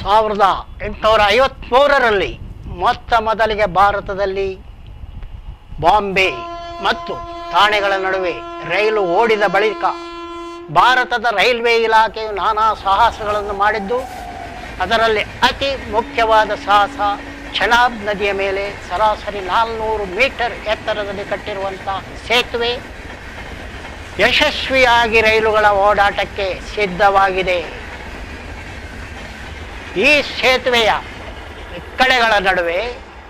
ಸಾವಿರದ ಎಂಟುನೂರ ಐವತ್ತ್ಮೂರರಲ್ಲಿ ಮೊತ್ತ ಮೊದಲಿಗೆ ಭಾರತದಲ್ಲಿ ಬಾಂಬೆ ಮತ್ತು ಠಾಣೆಗಳ ನಡುವೆ ರೈಲು ಓಡಿದ ಬಳಿಕ ಭಾರತದ ರೈಲ್ವೆ ಇಲಾಖೆಯು ನಾನಾ ಸಾಹಸಗಳನ್ನು ಮಾಡಿದ್ದು ಅದರಲ್ಲಿ ಅತಿ ಮುಖ್ಯವಾದ ಸಾಹಸ ಚೆನಾಬ್ ನದಿಯ ಮೇಲೆ ಸರಾಸರಿ ನಾಲ್ನೂರು ಮೀಟರ್ ಎತ್ತರದಲ್ಲಿ ಕಟ್ಟಿರುವಂಥ ಸೇತುವೆ ಯಶಸ್ವಿಯಾಗಿ ರೈಲುಗಳ ಓಡಾಟಕ್ಕೆ ಸಿದ್ಧವಾಗಿದೆ ಈ ಸೇತುವೆಯ ಕಡೆಗಳ ನಡುವೆ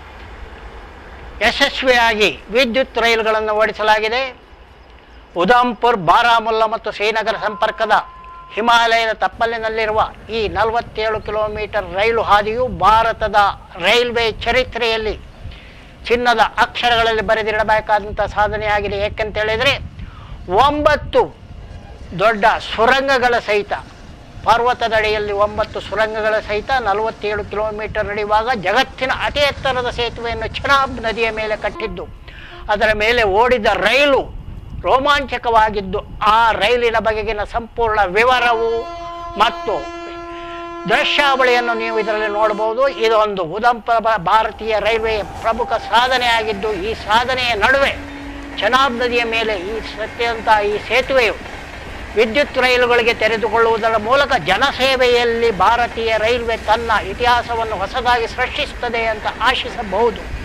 ಯಶಸ್ವಿಯಾಗಿ ವಿದ್ಯುತ್ ರೈಲುಗಳನ್ನು ಓಡಿಸಲಾಗಿದೆ ಉಧಂಪುರ್ ಬಾರಾಮುಲ್ಲಾ ಮತ್ತು ಶ್ರೀನಗರ ಸಂಪರ್ಕದ ಹಿಮಾಲಯದ ತಪ್ಪಲಿನಲ್ಲಿರುವ ಈ ನಲವತ್ತೇಳು ಕಿಲೋಮೀಟರ್ ರೈಲು ಹಾದಿಯು ಭಾರತದ ರೈಲ್ವೆ ಚರಿತ್ರೆಯಲ್ಲಿ ಚಿನ್ನದ ಅಕ್ಷರಗಳಲ್ಲಿ ಬರೆದಿಡಬೇಕಾದಂಥ ಸಾಧನೆಯಾಗಿದೆ ಏಕೆಂತ ಹೇಳಿದರೆ ಒಂಬತ್ತು ದೊಡ್ಡ ಸುರಂಗಗಳ ಸಹಿತ ಪರ್ವತದಡಿಯಲ್ಲಿ ಒಂಬತ್ತು ಸುರಂಗಗಳ ಸಹಿತ ನಲವತ್ತೇಳು ಕಿಲೋಮೀಟರ್ ನಡೆಯುವಾಗ ಜಗತ್ತಿನ ಅತಿ ಎತ್ತರದ ಸೇತುವೆಯನ್ನು ಚೆನಾಬ್ ನದಿಯ ಮೇಲೆ ಕಟ್ಟಿದ್ದು ಅದರ ಮೇಲೆ ಓಡಿದ ರೈಲು ರೋಮಾಂಚಕವಾಗಿದ್ದು ಆ ರೈಲಿನ ಬಗೆಗಿನ ಸಂಪೂರ್ಣ ವಿವರವು ಮತ್ತು ದೃಶ್ಯಾವಳಿಯನ್ನು ನೀವು ಇದರಲ್ಲಿ ನೋಡಬಹುದು ಇದೊಂದು ಉದಂಪ ಭಾರತೀಯ ರೈಲ್ವೆಯ ಪ್ರಮುಖ ಸಾಧನೆಯಾಗಿದ್ದು ಈ ಸಾಧನೆಯ ನಡುವೆ ಚೆನಾಬ್ ನದಿಯ ಮೇಲೆ ಈ ಸತ್ಯಂತ ಈ ಸೇತುವೆಯು ವಿದ್ಯುತ್ ರೈಲುಗಳಿಗೆ ತೆರೆದುಕೊಳ್ಳುವುದರ ಮೂಲಕ ಜನಸೇವೆಯಲ್ಲಿ ಭಾರತೀಯ ರೈಲ್ವೆ ತನ್ನ ಇತಿಹಾಸವನ್ನು ಹೊಸದಾಗಿ ಸೃಷ್ಟಿಸುತ್ತದೆ ಅಂತ ಆಶಿಸಬಹುದು